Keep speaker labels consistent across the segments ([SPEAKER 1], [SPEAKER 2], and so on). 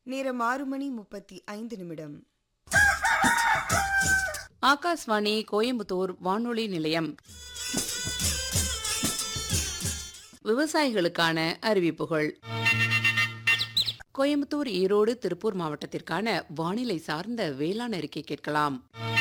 [SPEAKER 1] நேரம் ஆறு மணி முப்பத்தி ஐந்து நிமிடம்
[SPEAKER 2] ஆகாஷ்வாணி கோயம்புத்தூர் வானொலி நிலையம் விவசாயிகளுக்கான அறிவிப்புகள் கோயம்புத்தூர் ஈரோடு திருப்பூர் மாவட்டத்திற்கான வானிலை சார்ந்த வேளாண் அறிக்கை கேட்கலாம்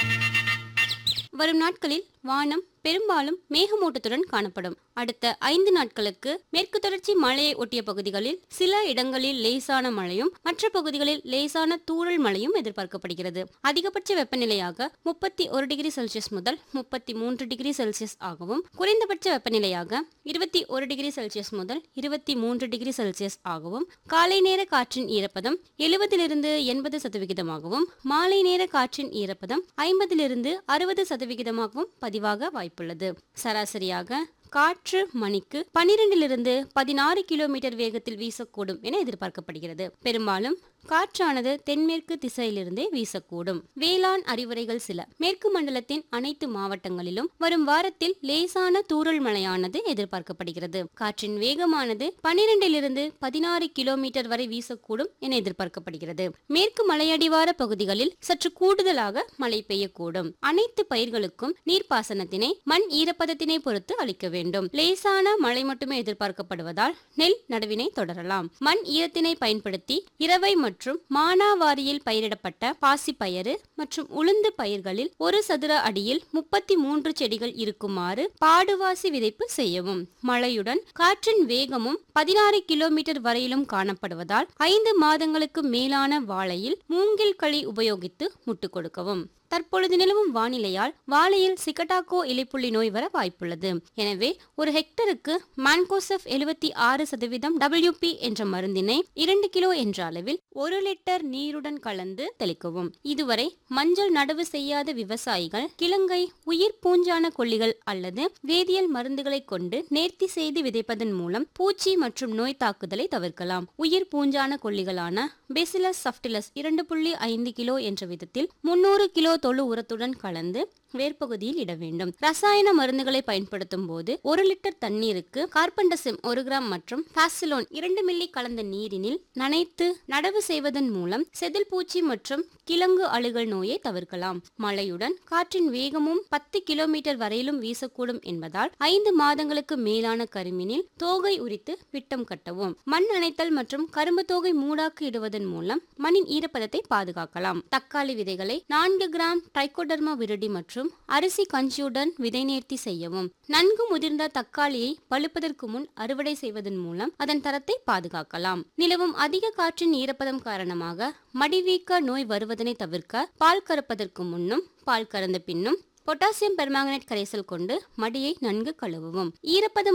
[SPEAKER 3] வரும் நாட்களில் வானம் பெரும்பாலும் மேகமூட்டத்துடன் காணப்படும் அடுத்த ஐந்து நாட்களுக்கு மேற்கு தொடர்ச்சி மலையை ஒட்டிய பகுதிகளில் சில இடங்களில் லேசான மழையும் மற்ற பகுதிகளில் லேசான தூறல் மழையும் எதிர்பார்க்கப்படுகிறது அதிகபட்ச வெப்பநிலையாக முப்பத்தி ஒரு டிகிரி செல்சியஸ் முதல் முப்பத்தி மூன்று டிகிரி செல்சியஸ் ஆகவும் குறைந்தபட்ச வெப்பநிலையாக இருபத்தி ஒரு டிகிரி செல்சியஸ் முதல் இருபத்தி மூன்று டிகிரி செல்சியஸ் ஆகவும் காலை நேர காற்றின் ஈரப்பதம் எழுபதிலிருந்து எண்பது சதவிகிதமாகவும் மாலை நேர காற்றின் ஈரப்பதம் ஐம்பதிலிருந்து அறுபது சதவிகிதமாகவும் பதிவாக வாய்ப்புள்ளது சராசரியாக காற்று மணிக்கு பனிரெண்டிலிருந்து பதினாறு கிலோமீட்டர் வேகத்தில் வீசக்கூடும் என எதிர்பார்க்கப்படுகிறது பெரும்பாலும் காற்றானது தென்மேற்கு திசையிலிருந்தே வீசக்கூடும் வேளாண் அறிவுரைகள் சில மேற்கு மண்டலத்தின் அனைத்து மாவட்டங்களிலும் வரும் வாரத்தில் லேசான தூறல் மழையானது எதிர்பார்க்கப்படுகிறது காற்றின் வேகமானது பனிரெண்டிலிருந்து பதினாறு கிலோமீட்டர் வரை வீசக்கூடும் என எதிர்பார்க்கப்படுகிறது மேற்கு மலையடிவார பகுதிகளில் சற்று கூடுதலாக மழை பெய்யக்கூடும் அனைத்து பயிர்களுக்கும் நீர்ப்பாசனத்தினை மண் ஈரப்பதத்தினை பொறுத்து அளிக்க வேண்டும் லேசான மழை மட்டுமே எதிர்பார்க்கப்படுவதால் நெல் நடவினை தொடரலாம் மண் ஈரத்தினை பயன்படுத்தி இரவை மற்றும் மானாவாரியில் பயிரிடப்பட்ட பாசிப்பயறு மற்றும் உளுந்து பயிர்களில் ஒரு சதுர அடியில் முப்பத்தி மூன்று செடிகள் இருக்குமாறு பாடுவாசி விதைப்பு செய்யவும் மழையுடன் காற்றின் வேகமும் பதினாறு கிலோமீட்டர் வரையிலும் காணப்படுவதால் ஐந்து மாதங்களுக்கு மேலான வாழையில் மூங்கில் களி உபயோகித்து முட்டு கொடுக்கவும் தற்பொழுது நிலவும் வானிலையால் வாழையில் சிகட்டாக்கோ இலைப்புள்ளி நோய் வர வாய்ப்புள்ளது எனவே ஒரு ஹெக்டருக்கு மான்கோசெஃப் எழுபத்தி ஆறு சதவீதம் டபிள்யூபி என்ற மருந்தினை இரண்டு கிலோ என்ற அளவில் ஒரு லிட்டர் நீருடன் கலந்து தெளிக்கவும் இதுவரை மஞ்சள் நடவு செய்யாத விவசாயிகள் கிழங்கை உயிர் பூஞ்சான கொல்லிகள் அல்லது வேதியியல் மருந்துகளை கொண்டு நேர்த்தி செய்து விதைப்பதன் மூலம் பூச்சி மற்றும் நோய் தாக்குதலை தவிர்க்கலாம் உயிர் பூஞ்சான கொல்லிகளான பெசிலஸ் சப்டிலஸ் இரண்டு புள்ளி ஐந்து கிலோ என்ற விதத்தில் முன்னூறு கிலோ தொழு உரத்துடன் கலந்து வேர்ப்பகுதியில் இட வேண்டும் ரசாயன மருந்துகளை பயன்படுத்தும் போது ஒரு லிட்டர் தண்ணீருக்கு கார்பன்டசிம் ஒரு கிராம் மற்றும் பாசிலோன் இரண்டு மில்லி கலந்த நீரினில் நனைத்து நடவு செய்வதன் மூலம் செதில் பூச்சி மற்றும் கிழங்கு அழுகல் நோயை தவிர்க்கலாம் மழையுடன் காற்றின் வேகமும் பத்து கிலோமீட்டர் வரையிலும் வீசக்கூடும் என்பதால் ஐந்து மாதங்களுக்கு மேலான கருமினில் தோகை உரித்து விட்டம் கட்டவும் மண் அணைத்தல் மற்றும் கரும்பு தோகை மூடாக்கு இடுவதன் மூலம் மண்ணின் ஈரப்பதத்தை பாதுகாக்கலாம் தக்காளி விதைகளை நான்கு கிராம் ட்ரைகோடர்மா விருடி மற்றும் அரிசி கஞ்சியுடன் விதை நேர்த்தி செய்யவும் நன்கு முதிர்ந்த தக்காளியை பழுப்பதற்கு முன் அறுவடை செய்வதன் மூலம் அதன் தரத்தை பாதுகாக்கலாம் நிலவும் அதிக காற்றின் ஈரப்பதம் காரணமாக மடிவீக்க நோய் வருவதனை தவிர்க்க பால் கறப்பதற்கு முன்னும் பால் கறந்த பின்னும் பொட்டாசியம் பெர்மாங்கனேட் கரைசல் கொண்டு மடியை நன்கு கழுவவும் ஈரப்பதம்